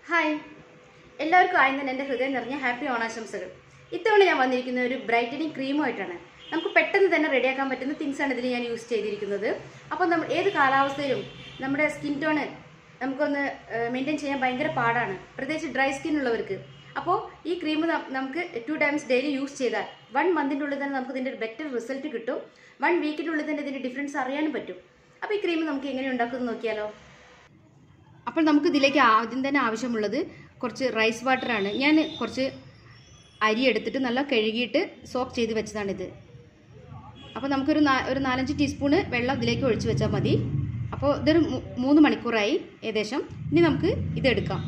hi എല്ലാവർക്കും ആദ്യം തന്നെ എൻ്റെ ഹൃദയം നിറഞ്ഞ ഹാപ്പി ഓണാശംസകൾ ഇത്തവണ ഞാൻ വന്നിരിക്കുന്ന ഒരു ബ്രൈറ്റനിങ് ക്രീമുമായിട്ടാണ് നമുക്ക് പെട്ടെന്ന് തന്നെ റെഡിയാക്കാൻ പറ്റുന്ന തിങ്സ് ആണ് ഇതിൽ ഞാൻ യൂസ് ചെയ്തിരിക്കുന്നത് അപ്പോൾ നമ്മൾ ഏത് കാലാവസ്ഥയിലും നമ്മുടെ സ്കിൻ ടോണ് നമുക്കൊന്ന് മെയിൻറ്റെയിൻ ചെയ്യാൻ ഭയങ്കര പാടാണ് പ്രത്യേകിച്ച് ഡ്രൈ സ്കിൻ ഉള്ളവർക്ക് അപ്പോൾ ഈ ക്രീം നമുക്ക് ടു ടൈംസ് ഡെയിലി യൂസ് ചെയ്താൽ വൺ മന്തിൻ്റെ ഉള്ളിൽ തന്നെ നമുക്ക് ഇതിൻ്റെ ഒരു ബെറ്റർ റിസൾട്ട് കിട്ടും വൺ വീക്കിൻ്റെ ഉള്ളിൽ തന്നെ ഇതിൻ്റെ ഡിഫറൻസ് അറിയാനും പറ്റും അപ്പോൾ ഈ ക്രീം നമുക്ക് എങ്ങനെ ഉണ്ടാക്കുമെന്ന് നോക്കിയാലോ അപ്പോൾ നമുക്ക് ഇതിലേക്ക് ആദ്യം തന്നെ ആവശ്യമുള്ളത് കുറച്ച് റൈസ് വാട്ടറാണ് ഞാൻ കുറച്ച് അരി എടുത്തിട്ട് നല്ല കഴുകിയിട്ട് സോക്ക് ചെയ്ത് വെച്ചതാണിത് അപ്പോൾ നമുക്കൊരു നാ ഒരു നാലഞ്ച് ടീസ്പൂണ് വെള്ളം ഇതിലേക്ക് ഒഴിച്ച് വെച്ചാൽ മതി അപ്പോൾ ഇതൊരു മൂ- മൂന്ന് മണിക്കൂറായി ഏകദേശം ഇനി നമുക്ക് ഇതെടുക്കാം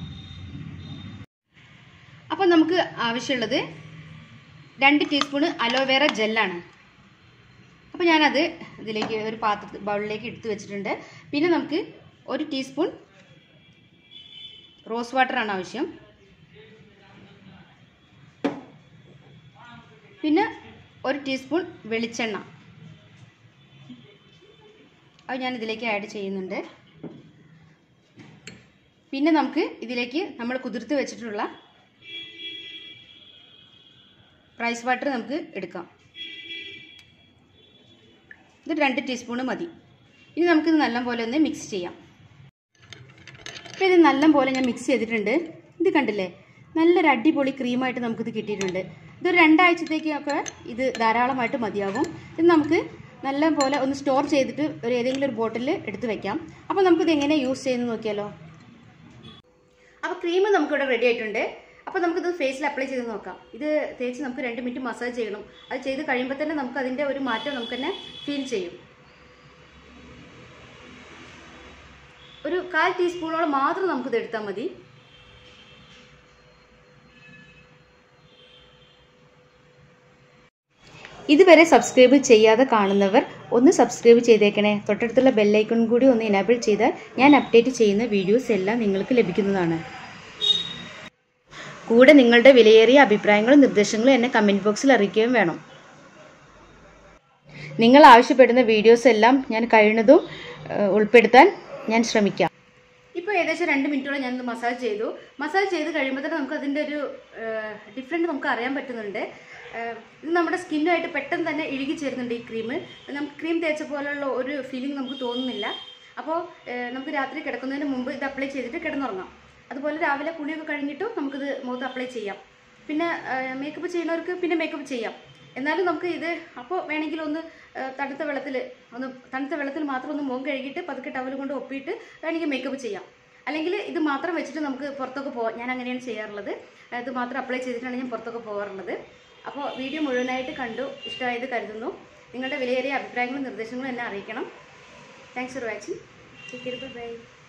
അപ്പോൾ നമുക്ക് ആവശ്യമുള്ളത് രണ്ട് ടീസ്പൂണ് അലോവേറ ജെല്ലാണ് അപ്പോൾ ഞാനത് ഇതിലേക്ക് ഒരു പാത്രത്തിൽ ബൗളിലേക്ക് എടുത്ത് വെച്ചിട്ടുണ്ട് പിന്നെ നമുക്ക് ഒരു ടീസ്പൂൺ റോസ് വാട്ടറാണ് ആവശ്യം പിന്നെ ഒരു ടീസ്പൂൺ വെളിച്ചെണ്ണ അത് ഞാൻ ഇതിലേക്ക് ആഡ് ചെയ്യുന്നുണ്ട് പിന്നെ നമുക്ക് ഇതിലേക്ക് നമ്മൾ കുതിർത്ത് വെച്ചിട്ടുള്ള റൈസ് വാട്ടർ നമുക്ക് എടുക്കാം ഇത് രണ്ട് ടീസ്പൂണ് മതി ഇനി നമുക്കിത് നല്ലപോലെ ഒന്ന് മിക്സ് ചെയ്യാം അപ്പോൾ ഇത് നല്ലപോലെ ഞാൻ മിക്സ് ചെയ്തിട്ടുണ്ട് ഇത് കണ്ടില്ലേ നല്ലൊരു അടിപൊളി ക്രീമായിട്ട് നമുക്കിത് കിട്ടിയിട്ടുണ്ട് ഇതൊരു രണ്ടാഴ്ചത്തേക്കൊക്കെ ഇത് ധാരാളമായിട്ട് മതിയാകും ഇത് നമുക്ക് നല്ല പോലെ ഒന്ന് സ്റ്റോർ ചെയ്തിട്ട് ഒരു ഏതെങ്കിലും ഒരു ബോട്ടിൽ എടുത്ത് വെക്കാം അപ്പോൾ നമുക്കിത് എങ്ങനെ യൂസ് ചെയ്യുന്നത് നോക്കിയാലോ അപ്പോൾ ക്രീം നമുക്കിവിടെ റെഡി ആയിട്ടുണ്ട് അപ്പോൾ നമുക്കിത് ഫേസിൽ അപ്ലൈ ചെയ്ത് നോക്കാം ഇത് തേച്ച് നമുക്ക് രണ്ട് മിനിറ്റ് മസാജ് ചെയ്യണം അത് ചെയ്ത് കഴിയുമ്പോൾ തന്നെ നമുക്ക് അതിൻ്റെ ഒരു മാറ്റം നമുക്ക് തന്നെ ഫീൽ ചെയ്യും ഒരു കാൽ ടീസ്പൂണോളം മാത്രം നമുക്കിത് എടുത്താൽ മതി ഇതുവരെ സബ്സ്ക്രൈബ് ചെയ്യാതെ കാണുന്നവർ ഒന്ന് സബ്സ്ക്രൈബ് ചെയ്തേക്കണേ തൊട്ടടുത്തുള്ള ബെല്ലൈക്കൺ കൂടി ഒന്ന് എനാബിൾ ചെയ്താൽ ഞാൻ അപ്ഡേറ്റ് ചെയ്യുന്ന വീഡിയോസ് എല്ലാം നിങ്ങൾക്ക് ലഭിക്കുന്നതാണ് കൂടെ നിങ്ങളുടെ വിലയേറിയ അഭിപ്രായങ്ങളും നിർദ്ദേശങ്ങളും എന്നെ കമൻറ്റ് ബോക്സിൽ അറിയിക്കുകയും വേണം നിങ്ങൾ ആവശ്യപ്പെടുന്ന വീഡിയോസ് എല്ലാം ഞാൻ കഴിയുന്നതും ഏഹ്, ഉൾപ്പെടുത്താൻ ഞാൻ ശ്രമിക്കാം ഇപ്പോൾ ഏകദേശം രണ്ട് മിനിറ്റോളം ഞാൻ മസാജ് ചെയ്തു മസാജ് ചെയ്ത് കഴിയുമ്പോൾ തന്നെ നമുക്ക് അതിൻ്റെ ഒരു ഡിഫറെൻറ്റ് നമുക്ക് അറിയാൻ പറ്റുന്നുണ്ട് ഏഹ്, ഇത് നമ്മുടെ സ്കിന്നുമായിട്ട് പെട്ടെന്ന് തന്നെ ഇഴുകി ചേരുന്നുണ്ട് ഈ ക്രീം നമുക്ക് ക്രീം തേച്ച പോലുള്ള ഒരു ഫീലിംഗ് നമുക്ക് തോന്നുന്നില്ല അപ്പോൾ ഏഹ്, നമുക്ക് രാത്രി കിടക്കുന്നതിന് മുമ്പ് ഇത് അപ്ലൈ ചെയ്തിട്ട് കിടന്നുറങ്ങാം അതുപോലെ രാവിലെ കുളിയൊക്കെ കഴിഞ്ഞിട്ടും നമുക്കിത് മുഖത്ത് അപ്ലൈ ചെയ്യാം പിന്നെ മേക്കപ്പ് ചെയ്യുന്നവർക്ക് പിന്നെ മേക്കപ്പ് ചെയ്യാം എന്നാലും നമുക്ക് ഇത് അപ്പോൾ വേണമെങ്കിൽ ഒന്ന് ആ, തണുത്ത വെള്ളത്തിൽ ഒന്ന് തണുത്ത വെള്ളത്തിൽ മാത്രം ഒന്ന് മുഖം കഴുകിയിട്ട് പതുക്കെ ടവൽ കൊണ്ട് ഒപ്പിയിട്ട് വേണമെങ്കിൽ മേക്കപ്പ് ചെയ്യാം അല്ലെങ്കിൽ ഇത് മാത്രം വെച്ചിട്ട് നമുക്ക് പുറത്തൊക്കെ പോകാം ഞാൻ അങ്ങനെയാണ് ചെയ്യാറുള്ളത് ആ, ഇത് മാത്രം അപ്ലൈ ചെയ്തിട്ടാണ് ഞാൻ പുറത്തൊക്കെ പോകാറുള്ളത് അപ്പോൾ വീഡിയോ മുഴുവനായിട്ട് കണ്ടു ഇഷ്ടമായത് കരുതുന്നു നിങ്ങളുടെ വിലയേറിയ അഭിപ്രായങ്ങളും നിർദ്ദേശങ്ങളും എന്നെ അറിയിക്കണം താങ്ക്സ് ഫോർ വാച്ചിങ് ബൈ